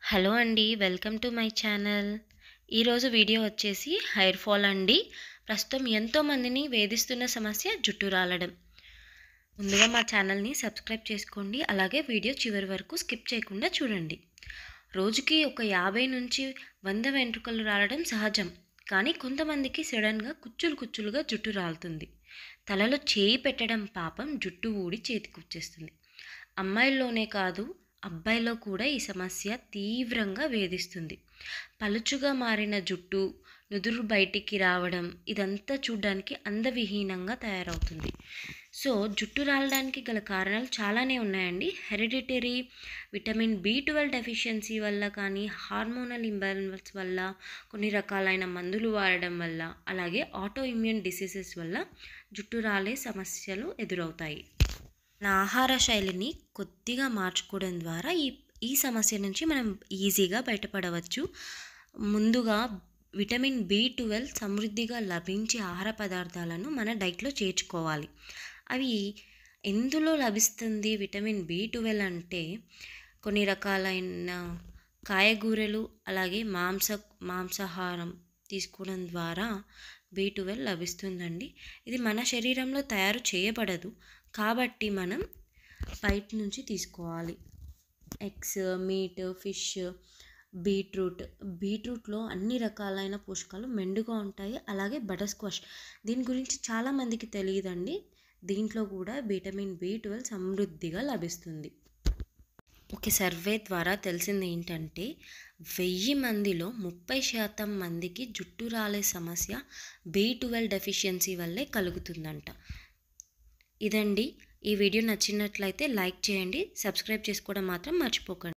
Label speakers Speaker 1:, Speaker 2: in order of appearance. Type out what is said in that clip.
Speaker 1: hello అండి welcome to my channel ఈరోజు video వచ్చేసి హెయిర్ ఫాల్ అండి ప్రస్తుతం ఎంతోమందిని వేధిస్తున్న సమస్య జుట్టు రాలడం ముందుగా మా ఛానల్ని సబ్స్క్రైబ్ చేసుకోండి అలాగే వీడియో చివరి వరకు స్కిప్ చేయకుండా చూడండి రోజుకి ఒక యాభై నుంచి వంద వెంట్రుకలు రాలడం సహజం కానీ కొంతమందికి సడన్గా కుచ్చులు కుచ్చులుగా జుట్టు రాలుతుంది తలలో చేయి పెట్టడం పాపం జుట్టు ఊడి చేతికొచ్చేస్తుంది అమ్మాయిల్లోనే కాదు అబ్బాయిలో కూడా ఈ సమస్య తీవ్రంగా వేధిస్తుంది పలుచుగా మారిన జుట్టు నుదురు బయటికి రావడం ఇదంతా చూడ్డానికి అందవిహీనంగా తయారవుతుంది సో జుట్టు రాలడానికి గల కారణాలు చాలానే ఉన్నాయండి hereditary vitamin B twelve deficiency వల్ల కానీ హార్మోనల్ ఇంబ్యాలెన్స్ వల్ల కొన్ని రకాలైన మందులు వాడడం వల్ల అలాగే ఆటో ఇమ్యూన్ డిసీజెస్ వల్ల జుట్టు రాలే సమస్యలు ఎదురవుతాయి నా ఆహార శైలిని కొద్దిగా మార్చుకోవడం ద్వారా ఈ ఈ సమస్య నుంచి మనం ఈజీగా బయటపడవచ్చు ముందుగా విటమిన్ బి ట్వెల్వ్ సమృద్ధిగా లభించే ఆహార పదార్థాలను మన డైట్లో చేర్చుకోవాలి అవి ఎందులో లభిస్తుంది విటమిన్ బి ట్వెల్వ్ అంటే కొన్ని రకాలైన కాయగూరలు అలాగే మాంస మాంసాహారం తీసుకోవడం ద్వారా బి ట్వెల్వ్ లభిస్తుందండి ఇది మన శరీరంలో తయారు చేయబడదు కాబట్టి మనం బయట నుంచి తీసుకోవాలి ఎగ్స్ మీట్ ఫిష్ బీట్రూట్ బీట్రూట్లో అన్ని రకాలైన పోషకాలు మెండుగా ఉంటాయి అలాగే బటర్ స్క్వాష్ దీని గురించి చాలామందికి తెలియదండి దీంట్లో కూడా విటమిన్ బి ట్వెల్వ్ సమృద్ధిగా లభిస్తుంది ఒక సర్వే ద్వారా తెలిసింది ఏంటంటే వెయ్యి మందిలో ముప్పై శాతం మందికి జుట్టు రాలే సమస్య బి ట్వెల్వ్ డెఫిషియన్సీ వల్లే కలుగుతుందంట ఇదండి ఈ వీడియో నచ్చినట్లయితే లైక్ చేయండి సబ్స్క్రైబ్ చేసుకోవడం మాత్రం మర్చిపోకండి